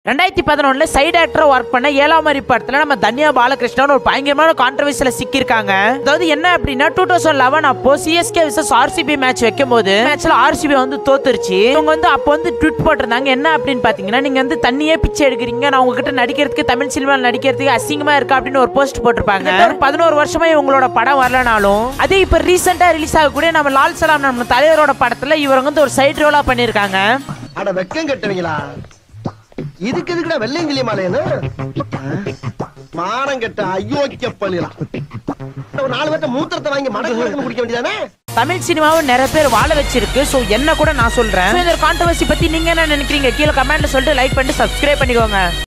ரெண்டாயிரத்தி பதினொன்னுல side ஆக்டரா work பண்ண ஏழாமரி படத்துல நம்ம தன்யா பாலகிருஷ்ணன் ஒரு பயங்கரமான கான்ட்ரவர்சியில சிக்கியிருக்காங்க அதாவது என்ன அப்படின்னா டூ தௌசண்ட் லெவன் அப்போ சிஎஸ்கே விசஸ் ஆர்சிபி மேட்ச் வைக்கும் போது மேட்ச்ல ஆர்சிபி வந்து தோத்துருச்சு இவங்க வந்து அப்போ வந்து ட்விட் போட்டிருந்தாங்க என்ன அப்படின்னு பாத்தீங்கன்னா நீங்க வந்து தண்ணியே பிச்சை எடுக்கிறீங்க நான் உங்ககிட்ட நடிக்கிறதுக்கு தமிழ் சினிமாவில் நடிக்கிறதுக்கு அசிங்கமா இருக்கா அப்படின்னு ஒரு போஸ்ட் போட்டிருப்பாங்க ஒரு பதினோரு வருஷமா இவங்களோட படம் வரலனாலும் அதே இப்ப ரீசெண்டா ரிலீஸ் ஆகக்கூடிய நம்ம லால் சலாம் நம்ம தலைவரோட படத்துல இவங்க வந்து ஒரு சைடு ரோலா பண்ணிருக்காங்க அட வெக்கம் கட்டுவீங்களா இதுக்கு எதுக்குடா வெள்ளையங்கிலி மாலையன்னு மானம் கெட்ட அயோக்கிய பள்ளிலாம் ஒரு நாலு பேர்ட்ட மூத்திரத்தை வாங்கி மடக்கு மடக்குன்னு குடிக்க வேண்டியதானே தமிழ் சினிமாவை நிறைய பேர் வாழ வச்சிருக்கு சோ என்ன கூட நான் சொல்றேன் So, இந்த கான்ட்ரவர்சி பத்தி நீங்க என்ன நினைக்கிறீங்க கீழே கமெண்ட்ல சொல்லிட்டு லைக் பண்ணிட்டு சப்ஸ்கிரைப் பண்ணிக்கோங்க